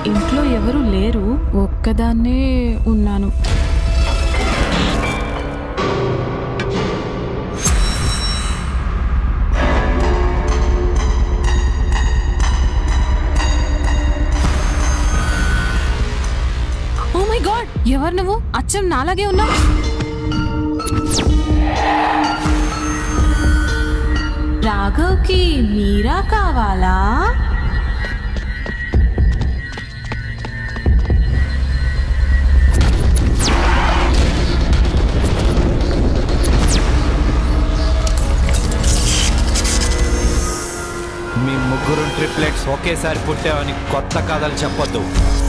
ఇంట్లో ఎవరు లేరు ఒక్కదాన్నే ఉన్నాను ఓ మై గాడ్ ఎవరు నువ్వు అచ్చం నాలాగే ఉన్నావు రాఘవ్కి మీరా కావాలా మీ ముగ్గురు ట్రిప్లెట్స్ ఒకేసారి పుట్టావని కొత్త కథలు చెప్పొద్దు